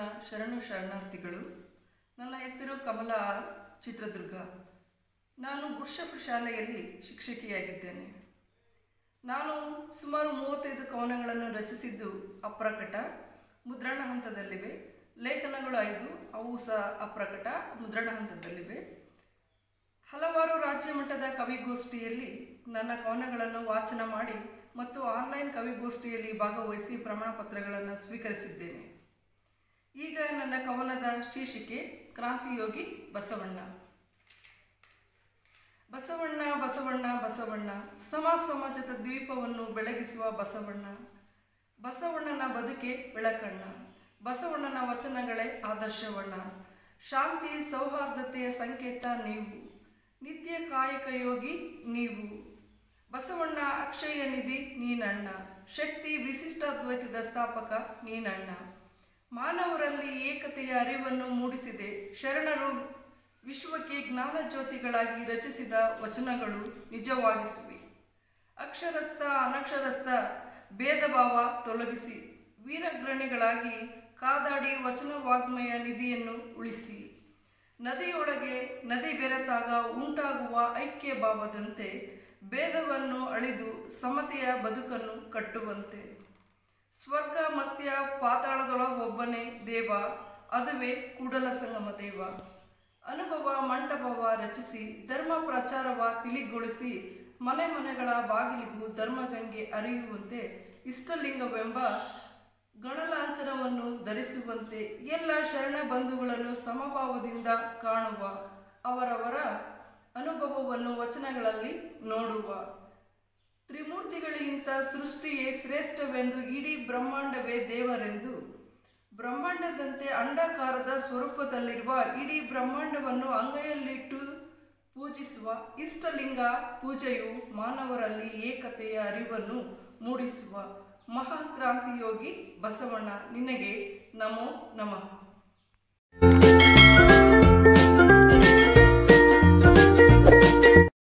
ಶರಣು ಶರಣಾರ್ಥಿಗಳು ನನ್ನ ಹೆಸರು ಕಮಲಾ ಆರ್ ಚಿತ್ರದುರ್ಗ ನಾನು ಗುಡ್ಶಫ್ ಶಾಲೆಯಲ್ಲಿ ಶಿಕ್ಷಕಿಯಾಗಿದ್ದೇನೆ ನಾನು ಸುಮಾರು ಮೂವತ್ತೈದು ಕವನಗಳನ್ನು ರಚಿಸಿದ್ದು ಅಪ್ರಕಟ ಮುದ್ರಣ ಹಂತದಲ್ಲಿವೆ ಲೇಖನಗಳು ಐದು ಅವು ಸಹ ಅಪ್ರಕಟ ಮುದ್ರಣ ಹಂತದಲ್ಲಿವೆ ಹಲವಾರು ರಾಜ್ಯ ಮಟ್ಟದ ಕವಿಗೋಷ್ಠಿಯಲ್ಲಿ ನನ್ನ ಕವನಗಳನ್ನು ವಾಚನ ಮಾಡಿ ಮತ್ತು ಆನ್ಲೈನ್ ಕವಿಗೋಷ್ಠಿಯಲ್ಲಿ ಭಾಗವಹಿಸಿ ಪ್ರಮಾಣ ಪತ್ರಗಳನ್ನು ಸ್ವೀಕರಿಸಿದ್ದೇನೆ ಈಗ ನನ್ನ ಕವನದ ಶೀರ್ಷಿಕೆ ಕ್ರಾಂತಿಯೋಗಿ ಬಸವಣ್ಣ ಬಸವಣ್ಣ ಬಸವಣ್ಣ ಬಸವಣ್ಣ ಸಮ ಸಮಾಜದ ದ್ವೀಪವನ್ನು ಬೆಳಗಿಸುವ ಬಸವಣ್ಣ ಬಸವಣ್ಣನ ಬದುಕೆ ಬೆಳಕಣ್ಣ ಬಸವಣ್ಣನ ವಚನಗಳೇ ಆದರ್ಶವಣ್ಣ ಶಾಂತಿ ಸೌಹಾರ್ದತೆಯ ಸಂಕೇತ ನೀವು ನಿತ್ಯ ಕಾಯಕ ಯೋಗಿ ನೀವು ಬಸವಣ್ಣ ಅಕ್ಷಯ ನಿಧಿ ನೀನಣ್ಣ ಶಕ್ತಿ ವಿಶಿಷ್ಟಾದ್ವೈತದ ಸ್ಥಾಪಕ ನೀನಣ್ಣ ಮಾನವರಲ್ಲಿ ಏಕತೆಯ ಅರಿವನ್ನು ಮೂಡಿಸಿದೆ ಶರಣರು ವಿಶ್ವಕ್ಕೆ ಜ್ಞಾನ ಜ್ಯೋತಿಗಳಾಗಿ ರಚಿಸಿದ ವಚನಗಳು ನಿಜವಾಗಿಸುವೆ ಅಕ್ಷರಸ್ಥ ಅನಕ್ಷರಸ್ಥ ಭೇದ ಭಾವ ತೊಲಗಿಸಿ ವೀರಗ್ರಣಿಗಳಾಗಿ ಕಾದಾಡಿ ವಚನ ವಾಗ್ಮಯ ನಿಧಿಯನ್ನು ಉಳಿಸಿ ನದಿಯೊಳಗೆ ನದಿ ಬೆರೆತಾಗ ಉಂಟಾಗುವ ಐಕ್ಯ ಭಾವದಂತೆ ಭೇದವನ್ನು ಅಳಿದು ಸಮತೆಯ ಬದುಕನ್ನು ಕಟ್ಟುವಂತೆ ಸ್ವರ್ಗ ಮರ್ತ್ಯ ಪಾತಾಳದೊಳಗೊಬ್ಬನೇ ದೇವ ಅದುವೇ ಕೂಡಲ ಸಂಗಮ ದೇವ ಅನುಭವ ಮಂಟಪವ ರಚಿಸಿ ಧರ್ಮ ಪ್ರಚಾರವ ತಿಳಿಗೊಳಿಸಿ ಮನೆ ಮನೆಗಳ ಬಾಗಿಲಿಗೂ ಧರ್ಮಗಂಗೆ ಅರಿಯುವಂತೆ ಇಷ್ಟಲಿಂಗವೆಂಬ ಗಣಲಾಂಛನವನ್ನು ಧರಿಸುವಂತೆ ಎಲ್ಲ ಶರಣ ಬಂಧುಗಳನ್ನು ಸಮಭಾವದಿಂದ ಕಾಣುವ ಅವರವರ ಅನುಭವವನ್ನು ವಚನಗಳಲ್ಲಿ ನೋಡುವ ತ್ರಿಮೂರ್ತಿಗಳಿಗಿಂತ ಸೃಷ್ಟಿಯೇ ಶ್ರೇಷ್ಠವೆಂದು ಇಡೀ ಬ್ರಹ್ಮಾಂಡವೇ ದೇವರೆಂದು ಬ್ರಹ್ಮಾಂಡದಂತೆ ಅಂಡಾಕಾರದ ಸ್ವರೂಪದಲ್ಲಿರುವ ಇಡೀ ಬ್ರಹ್ಮಾಂಡವನ್ನು ಅಂಗೈಯಲ್ಲಿಟ್ಟು ಪೂಜಿಸುವ ಇಷ್ಟಲಿಂಗ ಪೂಜೆಯು ಮಾನವರಲ್ಲಿ ಏಕತೆಯ ಅರಿವನ್ನು ಮೂಡಿಸುವ ಮಹಾಕ್ರಾಂತಿಯೋಗಿ ಬಸವಣ್ಣ ನಿನಗೆ ನಮೋ ನಮಃ